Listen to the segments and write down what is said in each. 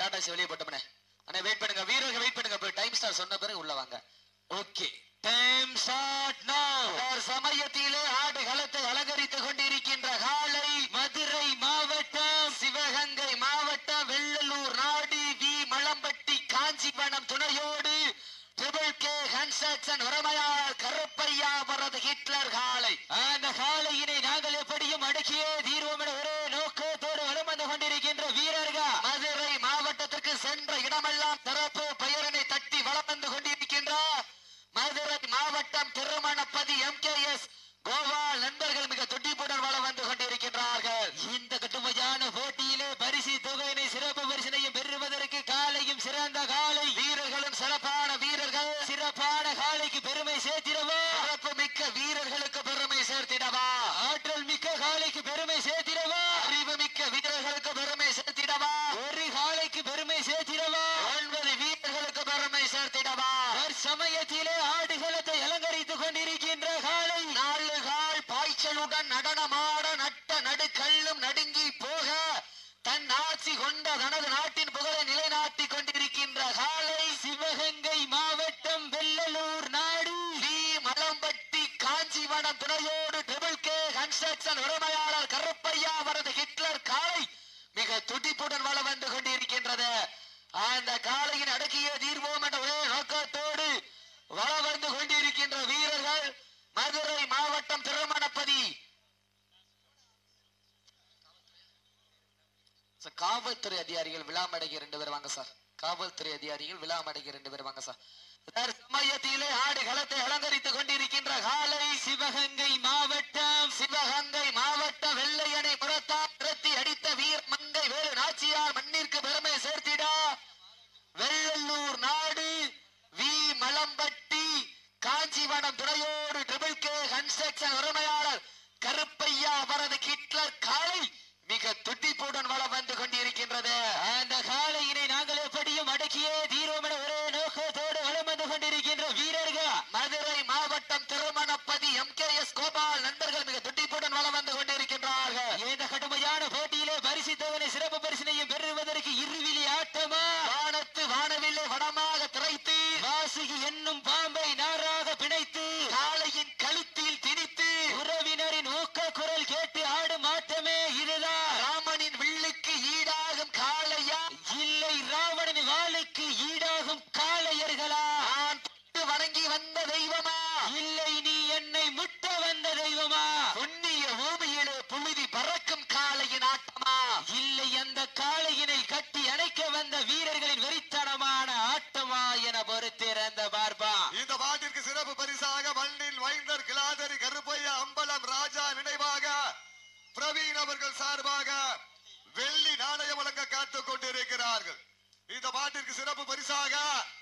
டாடா வெளியே போட்டோம்னே அண்ணா வெயிட் பண்ணுங்க வீரர்கள் வெயிட் பண்ணுங்க போய் டைம் ஸ்டார் சொன்ன பிறகு உள்ள வாங்க ஓகே டைம் ஸ்டார்ட் நவ சமயத்திலே ஆடு களத்தை அலங்கரித்துக் கொண்டிருக்கின்ற காலை மதுரை மாவட்டம் சிவகங்கை மாவட்டம் வெள்ளலூர் நாடு வி மலம்பட்டி காஞ்சிபுரம் துணையோடு ட்ரிபிள் கே கன்ஸ்ட்ரக்ஷன் உரிமையாளர் கருப்பையா அவரது ஹிட்லர் காலை அந்த காலையினை நாங்கள் எப்படியும் அடக்கியே தீர்வோம் என ஒரே நோக்கத்தோடு வலம் வந்து கொண்டிருக்கின்ற வீரர்கள் மதுரை மாவட்டத்திற்கு சென்ற இடமெல்லாம் சிறப்பு பெயரினை தட்டி வலம் வந்து கொண்டிருக்கின்ற மதுரை மாவட்டம் Thirumanapathi M K S Gopal நண்பர்கள் மிக துடிப்புடன் வளம் வந்து கொண்டிருக்கின்றார்கள் இந்த கடுமையான போட்டியிலே பரிசு தொகையினை சிறப்பு பரிசினையும் பெறுவதற்கு காலையும் சிறந்த காலை வீரர்களும் சிறப்பான வீரர்கள் சிறப்பான காலைக்கு பெருமை சேர்த்திடவா சிறப்பு மிக்க வீரர்களுக்கு பெருமை சேர்த்திடவா ஆற்றல் மிக்க காலைக்கு பெருமை சேர்த்திடவா அறிவு மிக்க வீரர்களுக்கு பெருமை சேர்த்திடவா ஒரு காலைக்கு பெருமை சேர்த்திடவா ஒன்பது வீரர்களுக்கு பெருமை சேர்த்திடவா சமயத்திலே ஆடுகளத்தை அலங்கரித்துக் கொண்டிருக்கின்ற காலை நாலு கால் பாய்ச்சலுடன் நடனமாட நட்ட நடுக்கல்லும் நடுங்கி போக தன் ஆட்சி கொண்ட தனது நாட்டின் புகழை நிலைநாட்டிக் கொண்டிருக்கின்ற காலை சிவகங்கை மாவட்டம் வெள்ளலூர் நாடு வி மலம்பட்டி காஞ்சிவனம் துணையோடு ட்ரிபிள் கே கன்ஸ்ட்ரக்ஷன் உரிமையாளர் கருப்பையா அவரது ஹிட்லர் காலை மிக துடிப்புடன் வளம் வந்து கொண்டிருக்கின்றது அந்த காலையின் அடக்கிய தீர்வோம் என்ற ஒரே நோக்கத்தோடு வளம் வந்து கொண்டிருக்கின்ற வீரர்கள் மதுரை மாவட்டம் திருமணப்பதி சார், காவல்துறை அதிகாரிகள் விழாமடைக்கு ரெண்டு பேர் வாங்க சார் காவல்துறை அதிகாரிகள் விழாமடைக்கு ரெண்டு பேர் வாங்க சார் சார், சமயத்திலே ஆடு களத்தை அலங்கரித்துக் கொண்டிருக்கின்ற காலை சிவகங்கை மாவட்டம் சிவகங்கை மாவட்டம் வெள்ளையனை புறத்தா திரத்தி அடித்த வீர் மங்கை வேலு நாச்சியார் மண்ணிற்கு பெருமை சேர்த்திட வெள்ளலூர் நாடு வி மலம்பட்டி காஞ்சிவனம் துணையோடு ட்ரிபிள் கே கன்ஸ்ட்ரக்ஷன் உரிமையாளர் கருப்பையா அவரது ஹிட்லர் காலை மிக துடிப்புடன் வளம் வந்து கொண்டிருக்கின்றது அந்த காலையினை நாங்கள் எப்படியும் அடக்கியே தீரோம் என ஒரே நோக்கத்தோடு வளம் வந்து கொண்டிருக்கின்ற வீரர்கள் மதுரை மாவட்டம் Thirumanapathi M K S Gopal நண்பர்கள் மிக துடிப்புடன் வளம் வந்து கொண்டிருக்கின்றார்கள் இந்த கடுமையான போட்டியிலே பரிசு தொகை சிறப்பு பரிசினையும் பெறுவதற்கு இருவிழி ஆட்டமா வானத்து வானவில்லை வடமாக திரைத்து வாசுகி என்னும் பாம்பை நாராக பிணைத்து காளையின் கழுத்தில் திணித்து உறவினரின் ஊக்க குரல் கேட்டு ஆடும் ஆட்டமே இதுதான் ராமனின் வில்லுக்கு ஈடாகும் காளையா இல்லை ராவணனின் வாளுக்கு ஈடாகும் காளையர்களா நான் தொட்டு வணங்கி வந்த தெய்வமா இல்லை நீ என்னை முட்ட வந்த தெய்வமா புண்ணிய பூமியிலே புழுதி பறக்கும் காளையின் ஆட்டமா இல்லை அந்த காளையினை கட்டி அணைக்க வந்த வீரர்களின் வெறித்தனமான ஆட்டமா என பொறுத்திருந்த பார்ப்பா இந்த பாட்டிற்கு சிறப்பு பரிசாக மண்ணில் வைந்தர் கிளாதரி கருப்பையா அம்பலம் ராஜா நினைவாக பிரவீன் அவர்கள் சார்பாக வெள்ளி நாணயம் வழங்க காத்துக் கொண்டிருக்கிறார்கள் இந்த பாட்டிற்கு சிறப்பு பரிசாக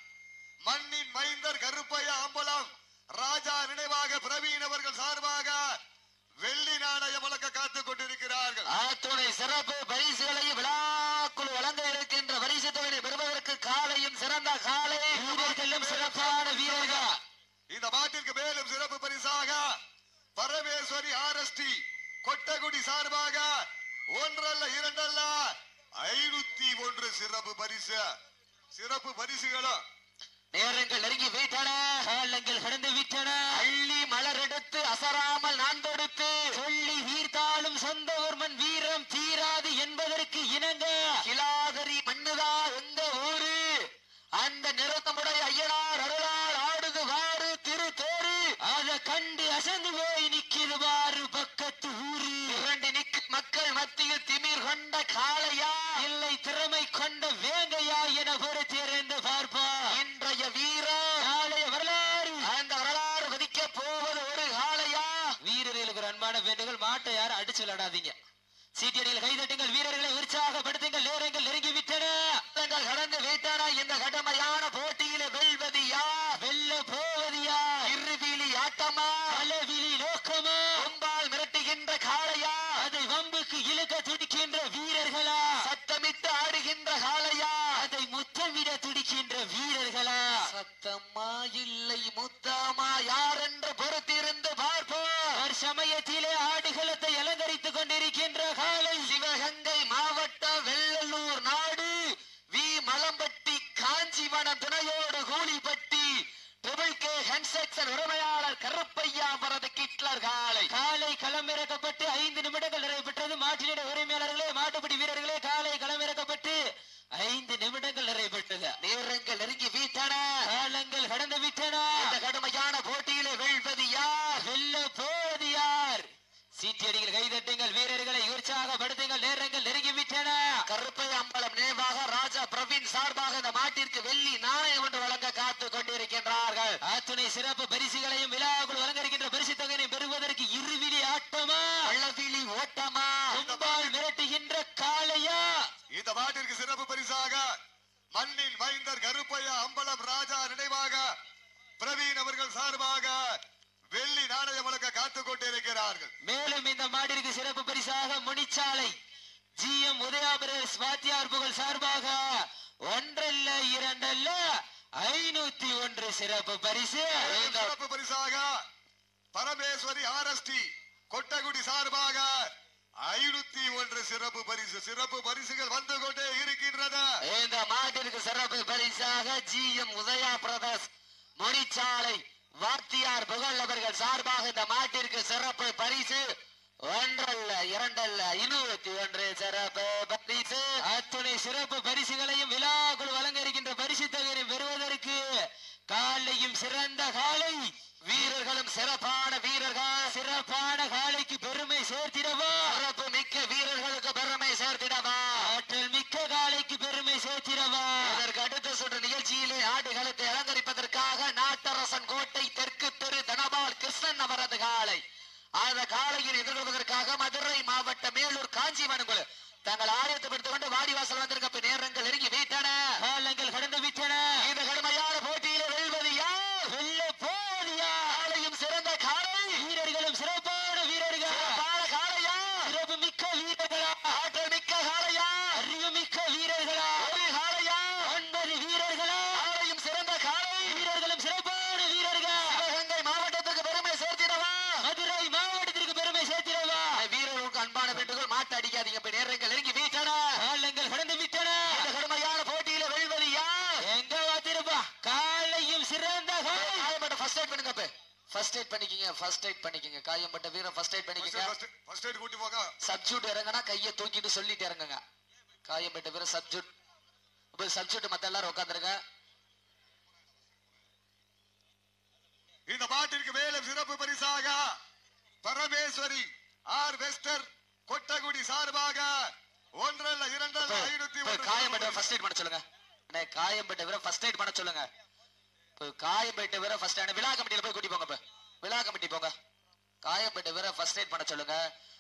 மண்ணின் மைந்தர் கருப்பையா அம்பலம் ராஜா நினைவாக பிரவீன் அவர்கள் சார்பாக வெள்ளி நாணயம் வழங்க காத்துக் கொண்டிருக்கிறார்கள் அத்துணை சிறப்பு பரிசுகளை விழாக்குழு வழங்க இருக்கின்ற பரிசு தொகையை பெறுவதற்கு காலையும் சிறந்த காலை வீரர்களும் சிறப்பான வீரர்கள் இந்த பாட்டிற்கு மேலும் சிறப்பு பரிசாக பரமேஸ்வரி ஆர்எஸ்டி கொட்டகுடி சார்பாக ஒன்றல்ல இரண்டல்ல ஐநூத்தி ஒன்று சிறப்பு பரிசு சிறப்பு பரிசுகளும் நேரங்கள் நெருங்கி விட்டன காலங்கள் கடந்து விட்டன அள்ளி மலர் எடுத்து அசராமல் நான் தொடுத்து சொல்லி வீர்த்தாலும் சொந்த ஒருவன் வீரம் தீராது என்பதற்கு இணங்க கிளாதரி மண்ணுதா எங்க ஊரு அந்த நிறுத்தமுடைய ஐயனார் அருளால் ஆடுது வாரு திரு தேரு அத கண்டு அசந்து போய் நிக்குது வாரு பக்கத்து ஊரு இரண்டு நிக்கு மக்கள் மத்தியில் திமிர் கொண்ட காளையா இல்லை திறமை கொண்ட வேங்கையா என பொறுத்திருந்து பார்ப்பா இன்றைய வீரர் நாளைய வரலாறு அந்த வரலாறு வதிக்க போவது ஒரு காளையா வீரர்களுக்கு ஒரு அன்பான வேண்டுகள் மாட்டை யாரும் அடிச்சு விளையாடாதீங்க சீட்டியடியில் கைதட்டுங்கள் வீரர்களை உற்சாகப்படுத்துங்கள் நேரங்கள் நெருங்கி விட்டன தங்கள் கடந்து விட்டன இந்த கடுமையான போட்டியில வெல்வது யார் வெல்ல போவது யார் இருவிழி ஆட்டமா பலவிழி நோக்கமா கொம்பால் மிரட்டுகின்ற காளையா அதை வம்புக்கு இழுக்க துடிக்கின்ற வீரர்களா சத்தமிட்டு ஆடுகின்ற காளையா அதை முத்தமிட துடிக்கின்ற வீரர்களா சத்தமா இல்லை முத்தமா யார் என்று பொறுத்திருந்து பார்ப்போம் சமயத்திலே ஆடுகளத்தை அலங்கரித்துக் கொண்டிருக்கின்ற காலை சிவகங்கை மாவட்டம் வெள்ளலூர் நாடு வி கன்ஸ்ட்ரக்ஷன் உரிமையாளர் கருப்பையா வரது கிட்லர் காலை காலை களமிறக்கப்பட்டு ஐந்து நிமிடங்கள் நிறைவேற்றது மாற்றிட உரிமையாளர்களே மாட்டுப்படி வீரர்களே காலை களமிறக்கப்பட்டு ஐந்து நிமிடங்கள் நிறைவேற்றது நேரங்கள் நெருங்கி வீட்டன காலங்கள் கடந்து விட்டன இந்த கடுமையான போட்டியிலே வெல்வது யார் வெல்ல போவது யார் சீட்டியடிகள் கைதட்டுங்கள் வீரர்களை உற்சாகப்படுத்துங்கள் நேரங்கள் நெருங்கி விட்டன கருப்பை அம்பலம் நினைவாக ராஜா பிரவீன் சார்பாக இந்த மாட்டிற்கு வெள்ளி நாணயம் ஒன்று வழங்க காத்து கொண்டிருக்கின்றார்கள் அத்துணை சிறப்பு பரிசுகளையும் விழாக்குள் வழங்கிருக்கின்ற பரிசு தொகையை பெறுவதற்கு இருவிழி ஆட்டமா பள்ளவிழி ஓட்டமா கும்பால் மிரட்டுகின்ற காளையா இந்த மாட்டிற்கு சிறப்பு பரிசாக மண்ணில் மைந்தர் கருப்பையா அம்பலம் ராஜா நினைவாக பிரவீன் அவர்கள் சார்பாக வெள்ளி நாணயம் வழங்க காத்துக் கொண்டிருக்கிறார்கள் மேலும் இந்த மாடிற்கு சிறப்பு பரிசாக Munichalai G M Udhaya brothers வாத்தியார் புகழ் சார்பாக ஒன்றல்ல இரண்டல்ல ஐநூத்தி ஒன்று சிறப்பு பரிசு மேலும் சிறப்பு பரிசாக பரமேஸ்வரி ஆர்எஸ்டி கொட்டகுடி சார்பாக ஐநூத்தி ஒன்று சிறப்பு பரிசு சிறப்பு பரிசுகள் வந்து கொண்டே இருக்கின்றது இந்த மாட்டிற்கு சிறப்பு பரிசாக G M Udhaya brothers Munichalai வாத்தியார் புகழ் அவர்கள் சார்பாக இந்த மாட்டிற்கு சிறப்பு பரிசு ஒன்றல்ல இரண்டல்ல இருபத்தி ஒன்று சிறப்பு பரிசு அத்துணை சிறப்பு பரிசுகளையும் விழாக்குள் வழங்க இருக்கின்ற பரிசு தொகையை பெறுவதற்கு காலையும் சிறந்த காலை வீரர்களும் சிறப்பான வீரர்கள் சிறப்பான காலைக்கு பெருமை சேர்த்திடவா சிறப்பு மிக்க வீரர்களுக்கு பெருமை சேர்த்திடவா ஆற்றல் மிக்க காலைக்கு பெருமை சேர்த்திடவா இதற்கு அடுத்த சுற்று நிகழ்ச்சியிலே ஆடுகளத்தை அலங்கரிப்பதற்காக நாட்டரசன் கோட்டை தெற்கு தெரு தனபால் கிருஷ்ணன் அவரது காலை அந்த காலையில் எதிர்கொள்வதற்காக மதுரை மாவட்ட மேலூர் காஞ்சிவனம் குழு தங்கள் ஆயத்தப்படுத்திக் கொண்டு வாடிவாசல் வந்திருக்க நேரங்கள் நெருங்கி வீட்டன காலங்கள் கடந்து விட்டன இந்த கடுமையான போட்டியிலே வெல்வது யார் வெல்ல போவது யார்? காலையும் சிறந்த காலை வீரர்களும் சிறப்பான வீரர்கள் சிறப்பான காளையா சிறப்பு மிக்க வீரர்களா ஆற்றல் மிக்க காளையா அறிவு மிக்க வீரர்களா ஒரு காளையா ஒன்பது வீரர்களா காலையும் சிறந்த காளை வீரர்களும் சிறப்பான வீரர்கள் சிவகங்கை மாவட்டத்துக்கு பெருமை சேர்த்திடவா மதுரை மாவட்டத்திற்கு பெருமை சேர்த்திடவா வீரர்களுக்கு அன்பான வேண்டுகோள் மாட்டு அடிக்காதீங்க இப்ப நேரங்கள் நெருங்கி வீட்டன காலங்கள் கடந்து விட்டன இந்த கடுமையான போட்டியில வெல்வது யார் எங்க வாத்திருப்பா காலையும் சிறந்த காலை காயம்பட்ட ஃபர்ஸ்ட் எய்ட் பண்ணுங்க இப்ப ஃபர்ஸ்ட் எய்ட் பண்ணிக்கங்க ஃபர்ஸ்ட் எய்ட் பண்ணிக்கங்க காயம்பட்ட வீரன் ஃபர்ஸ்ட் எய்ட் பண்ணிக்கங்க ஃபர்ஸ்ட் எய்ட் கூட்டி போங்க சப்ஜூட் இறங்கினா கையை தூக்கிட்டு சொல்லிட்டு இறங்குங்க காயம்பட்ட வீரன் சப்ஜூட் இப்ப சப்ஜூட் மத்த எல்லாரும் உட்காந்துருங்க இந்த பாட்டிற்கு மேலும் சிறப்பு பரிசாக பரமேஸ்வரி ஆர் வெஸ்டர் கொட்டகுடி சார்பாக ஒன்றல்ல இரண்டல்ல ஐநூத்தி ஒன்று காயம்பட்ட ஃபர்ஸ்ட் எய்ட் பண்ண சொல்லுங்க அண்ணே காயம்பட்ட வீரன் ஃபர்ஸ்ட் எய்ட் பண்ண சொல்லுங்க இப்ப காயம்பட்ட வீரன் ஃபர்ஸ்ட் எய்ட் விழா கமிட்டியில போய் கூட்டி போங்க இப்ப விழா கமிட்டி போங்க காயம்பட்ட வீரன் ஃபர்ஸ்ட் எய்ட் பண்ண சொல்லுங்க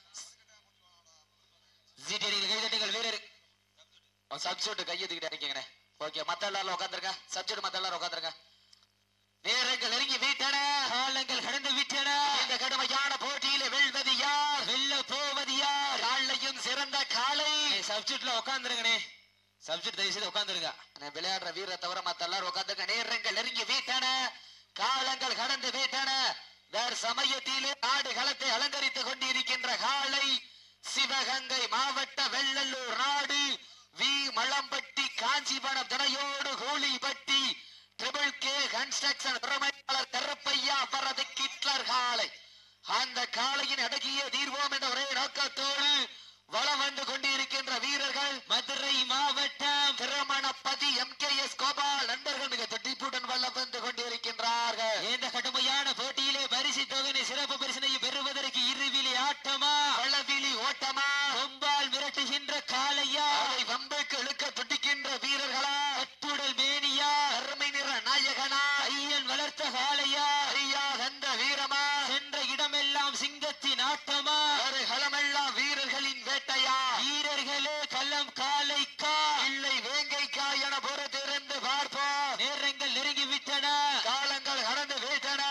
ஜிடிடிகள் கைதட்டுங்கள் வீரர் சப்ஸ்டியூட் கையை தூக்கிட்டு இருக்கீங்கண்ணே ஓகே மத்த எல்லாரும் உட்காந்துருங்க சப்ஸ்டியூட் மத்த எல்லாரும் உட்காந்துருங்க நேரங்கள் நெருங்கி வீட்டன காலங்கள் கடந்து விட்டன இந்த கடுமையான போட்டியில வெல்வது யார் வெல்ல போவது யார் காலையும் சிறந்த காலை சப்ஜெக்ட்ல உட்காந்துருங்கண்ணே சப்ஜெக்ட் தயவு செய்து உட்காந்துருங்க அண்ணே, விளையாடுற வீரரை தவிர மத்த எல்லாரும் உட்காந்துருங்க நேரங்கள் நெருங்கி வீட்டன காலங்கள் கடந்து வீட்டன வேறு சமயத்திலே ஆடு களத்தை அலங்கரித்துக் கொண்டிருக்கின்ற காலை சிவகங்கை மாவட்ட வெள்ளல்லூர் நாடு வி மலம்பட்டி காஞ்சிபுரம் துணையோடு கூலிப்பட்டி ட்ரிபிள் கே கன்ஸ்ட்ரக்ஷன் உரிமையாளர் கருப்பையா அவரது கிட்லர் காலை அந்த காளையின் அடகிய தீர்வோம் என்ற ஒரே நோக்கத்தோடு வளம் வந்து கொண்டிருக்கின்ற வீரர்கள் மதுரை மாவட்டம் Thirumanapathi M K S Gopal நண்பர்கள் மிக துடிப்புடன் வளம் வந்து கொண்டிருக்கின்றார்கள் இந்த கடுமையான போட்டியிலே பரிசு தொகையை சிறப்பு பரிசனை பெறுவதற்கு இருவிழி ஆட்டமா பள்ளவிழி ஓட்டமா கொம்பால் மிரட்டுகின்ற காளையா அதை வம்புக்கு இழுக்க துடிக்கின்ற வீரர்களா கட்டுடல் மேனியா அருமை நிற நாயகனா ஐயன் வளர்த்த காளையா ஐயா தந்த வீரமா சென்ற இடமெல்லாம் சிங்கத்தின் ஆட்டமா ஒரு களமெல்லாம் வீரர்களின் வேட்டையா வீரர்களே களம் காளைக்கா இல்லை வேங்கைக்கா என பொறுத்திருந்து பார்ப்போம் நேரங்கள் நெருங்கி விட்டன காலங்கள் கடந்து வீட்டன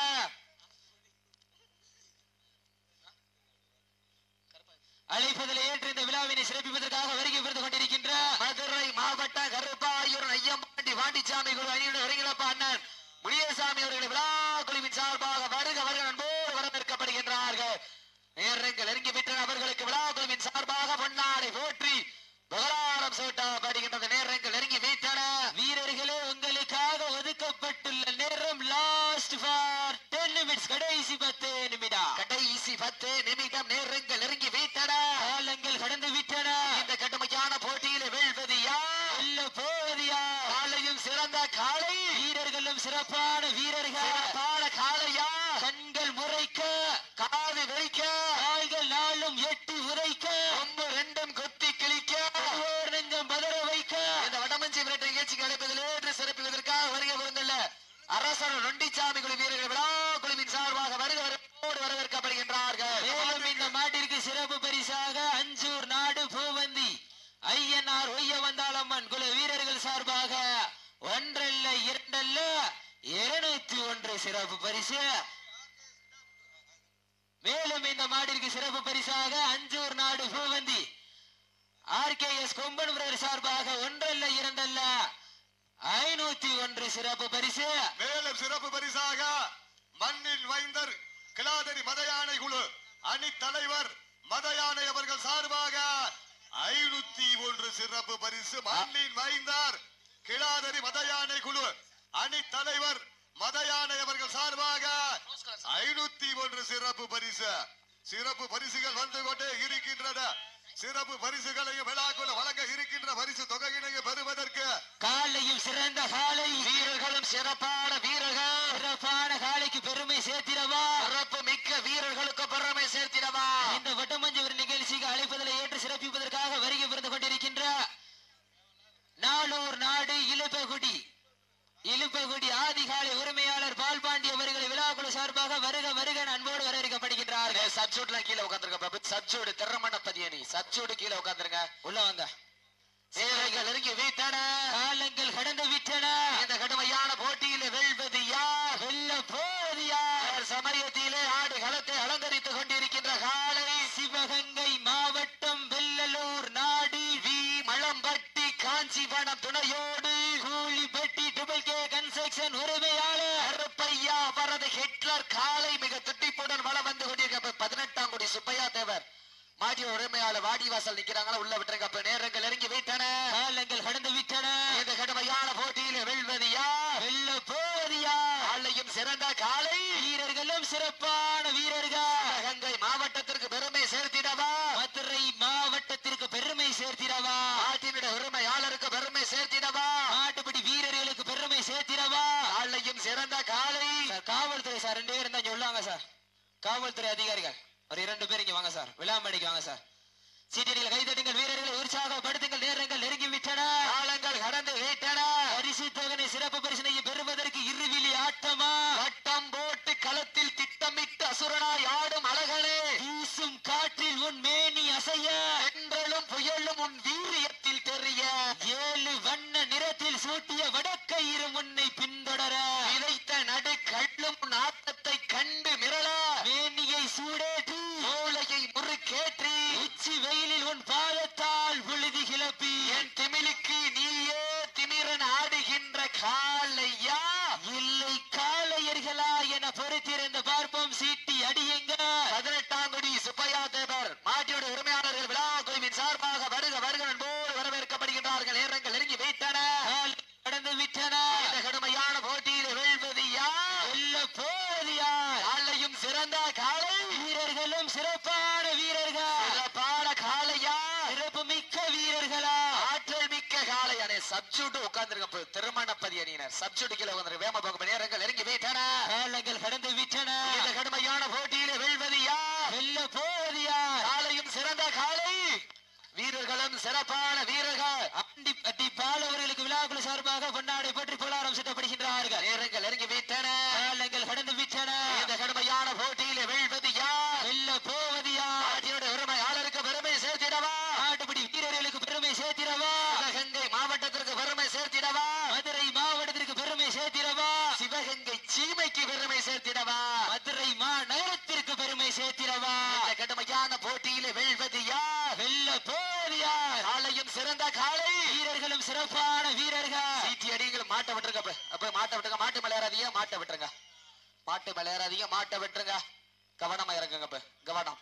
அழைப்பதில் ஏற்று இந்த விழாவினை சிறப்பிப்பதற்காக வருகை புரிந்து கொண்டிருக்கின்ற மதுரை மாவட்ட கருப்பாயூர் ஐயம்பாண்டி வாண்டிச்சாமி குழு அணியுடன் வருகிறப்ப அண்ணன் முனியசாமி அவர்களை விழா குழுவின் சார்பாக வருக வருக அன்போடு வரவேற்கப்படுகின்றார்கள் நேரங்கள் நெருங்கி விட்டன அவர்களுக்கு விழா குழுவின் சார்பாக பொன்னாடை போற்றி புகழாரம் சூட்டப்படுகின்றது நேரங்கள் நெருங்கி விட்டன வீரர்களே உங்களுக்காக ஒதுக்கப்பட்டுள்ள நேரம் லாஸ்ட் ஃபார் கடைசி பத்து நிமிடம் கடைசி பத்து நிமிடம் நேரங்கள் நெருங்கி விட்டன காலங்கள் கடந்து விட்டன இந்த கடுமையான போட்டியில வெல்வது யார் வெல்ல போவது யார் காலையும் சிறந்த காலை வீரர்களும் சிறப்பான வீரர்கள் சிறப்பான காளையா கண்கள் முறைக்க காது வைக்க கால்கள் நாளும் எட்டி உரைக்க கொம்பு ரெண்டும் கொத்தி கிழிக்க ஒவ்வொரு நெஞ்சம் பதற வைக்க இந்த வடமஞ்சி விரட்டை நிகழ்ச்சிக்கு அழைப்பதில் ஏற்று சிறப்பிப்பதற்காக வருகை புரிந்துள்ள அரசர் நொண்டிச்சாமி குழு வீரர்கள் விழா குழுவின் சார்பாக வருக வரவோடு வரவேற்கப்படுகின்றார்கள் மேலும் இந்த மாட்டிற்கு சிறப்பு பரிசாக அஞ்சூர் நாடு பூவந்தி ஐயனார் ஒய்ய வந்தாளம்மன் குல வீரர்கள் சார்பாக ஒன்றல்ல இரண்டல்ல இருநூத்தி ஒன்று சிறப்பு பரிசு மேலும் இந்த மாட்டிற்கு சிறப்பு பரிசாக அஞ்சூர் நாடு பூவந்தி ஆர்கேஎஸ் கொம்பன் பிரதர் சார்பாக ஒன்றல்ல இரண்டல்ல ஐநூத்தி ஒன்று சிறப்பு பரிசு மேலும் சிறப்பு பரிசாக மண்ணில் வைந்தர் கிளாதரி மத யானை குழு அணி தலைவர் மத யானை அவர்கள் சார்பாக ஐநூத்தி ஒன்று சிறப்பு பரிசு மண்ணில் வைந்தார் கிளாதரி மத யானை குழு அணி தலைவர் மத யானை அவர்கள் சார்பாக ஐநூத்தி ஒன்று சிறப்பு பரிசு சிறப்பு பரிசுகள் வந்து கொண்டே இருக்கின்றன சிறப்பு பரிசுகளையும் விழாக்குள்ள வழங்க இருக்கின்ற பரிசு தொகையினையும் பெறுவதற்கு காலையும் சிறந்த காலை வீரர்களும் சிறப்பான வீரர்கள் சிறப்பான காலைக்கு பெருமை சேர்த்திடவா சிறப்பு மிக்க வீரர்களுக்கு பெருமை சேர்த்திடவா இந்த வட்டமஞ்சவர் நிகழ்ச்சிக்கு அழைப்பதில் ஏற்று சிறப்பிப்பதற்காக வருகை புரிந்து கொண்டிருக்கின்ற நாளூர் நாடு இழுப்பகுடி இழுப்பகுடி ஆதிகாலை உரிமையாளர் பால்பாண்டி அவர்களை விழாக்குழு சார்பாக வருக வருக அன்போடு வரவேற்கப்படுகின்றார்கள் சப்சூட்ல கீழே உட்காந்துருக்க பிரபு சப்சூடு திறமண பதியணி சப்சூடு கீழே உட்காந்துருங்க உள்ள வாங்க வீரர்கள் நெருங்கி வீட்டன காலங்கள் கடந்து விட்டன இந்த கடுமையான போட்டியில வெல்வது யார் வெல்ல போவது யார் அவர் சமயத்திலே ஆடு களத்தை அலங்கரித்துக் கொண்டிருக்கின்ற காலை சிவகங்கை மாவட்டம் வெள்ளலூர் நாடு வி மலம்பட்டி காஞ்சிபுரம் துணையோடு கூலிப்பட்டி ட்ரிபிள் கே கன்ஸ்ட்ரக்ஷன் உரிமையாளர் கருப்பையா அவரது ஹிட்லர் காலை மிக துட்டிப்புடன் வளம் வந்து கொண்டிருக்க பதினெட்டாம் கோடி சுப்பையா தேவர் மாட்டிய உரிமையாளர் வாடிவாசல் நிக்கிறாங்களா உள்ள விட்டுருங்க அப்ப நேரங்கள் நெருங்கி விட்டன காலங்கள் கடந்து விட்டன இந்த கடுமையான போட்டியில வெல்வது யார் வெல்ல போவது யார் காலையும் சிறந்த காலை வீரர்களும் சிறப்பான வீரர்கள் சிவகங்கை மாவட்டத்திற்கு பெருமை சேர்த்திடவா மதுரை மாவட்டத்திற்கு பெருமை சேர்த்திடவா நாட்டினுடைய உரிமையாளருக்கு பெருமை சேர்த்திடவா நாட்டுப்படி வீரர்களுக்கு பெருமை சேர்த்திடவா காலையும் சிறந்த காலை சார் காவல்துறை சார் ரெண்டு பேரும் தான் சொல்லுவாங்க சார் காவல்துறை அதிகாரிகள் ஒரு இரண்டு பேர் இங்க வாங்க சார் விளாம்படிக்கு வாங்க சார் சீட்டினில் கைதட்டுங்கள் வீரர்களை உற்சாகப்படுத்துங்கள் நேரங்கள் நெருங்கி விட்டன காலங்கள் கடந்து விட்டன பரிசு தொகனை சிறப்பு பரிசனையை பெறுவதற்கு இருவிழி ஆட்டமா வட்டம் போட்டு களத்தில் திட்டமிட்டு அசுரனாய் ஆடும் அழகனே வீசும் காற்றில் உன் மேனி அசைய தென்றலும் புயலும் உன் வீரியத்தில் தெரிய ஏழு வண்ண நிறத்தில் சூட்டிய வடக்கயிறு உன்னை பின்தொடர விதைத்த நடு கள்ளும் உன் ஆட்டத்தை கண்டு மிரள மேனியை சூடேற்றி மூளையை முறுக்கேற்றி உச்சி வெயிலில் உன் பாதத்தால் புழுதி கிளப்பி என் திமிலுக்கு நீயே திமிரன் ஆடுகின்ற காலையா இல்லை காளையர்களா என பொறுத்திருந்த பார்ப்போம் சீட்டி அடியுங்க பதினெட்டாம் குடி சுப்பையா தேவர் மாட்டியோட உரிமையாளர்கள் விழா குழுவின் சார்பாக வருக வருக என்போடு வரவேற்கப்படுகின்றார்கள் நேரங்கள் நெருங்கி வைத்தன கால் கடந்து விட்டன இந்த கடுமையான போட்டியில் வெல்வது யார் வெல்ல போவது யார் காலையும் சிறந்த காலை வீரர்களும் சிறப்பான வீரர்கள் சிறப்பான காளையா சிறப்பு மிக்க வீரர்களா ஆற்றல் மிக்க காளை அணை சப்ஜூட்டு உட்கார்ந்துருக்க திருமணப்பதி அணியினர் சப்ஜூட்டு கீழே உட்கார்ந்து வேம போக நேரங்கள் நெருங்கி வைத்தன காலங்கள் கடந்து விட்டன இந்த கடுமையான போட்டியில வெல்வது யார் வெல்ல போவது யார் காலையும் சிறந்த காளை வீரர்களும் சிறப்பான வீரர்கள் அண்டி அடி பால் அவர்களுக்கு விழாக்குழு சார்பாக பொன்னாடை பற்றி புலாரம் சுட்டப்படுகின்றார்கள் நேரங்கள் நெருங்கி வைத்தன காலங்கள் கடந்து விட்டன இந்த கடுமையான போட்டியில வெல்வது யார் வெல்ல போவது யார் நாட்டினுடைய உரிமையாளருக்கு பெருமை சேர்த்திடவா நாட்டுப்படி வீரர்களுக்கு பெருமை சேர்த்திடவா சிவகங்கை மாவட்டத்திற்கு பெருமை சேர்த்திடவா மதுரை மாவட்டத்திற்கு பெருமை சேர்த்திடவா சிவகங்கை சீமைக்கு பெருமை சேர்த்திடவா மதுரை மாநகரத்திற்கு பெருமை சேர்த்திடவா இந்த கடுமையான போட்டியில வெல்வது யார் வெல்ல போவது யார் காலையும் சிறந்த காலை வீரர்களும் சிறப்பான வீரர்கள் சீட்டி அடிகள் மாட்ட விட்டுருங்க அப்ப. அப்ப மாட்ட விட்டுருங்க மாட்டு மலையாராதீங்க மாட்ட விட்டுருங்க மாட்டு மலையாராதீங்க மாட்ட விட்டுருங்க கவனமா இறங்குங்க அப்ப கவனம்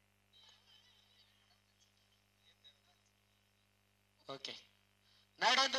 ஓகே நடந்து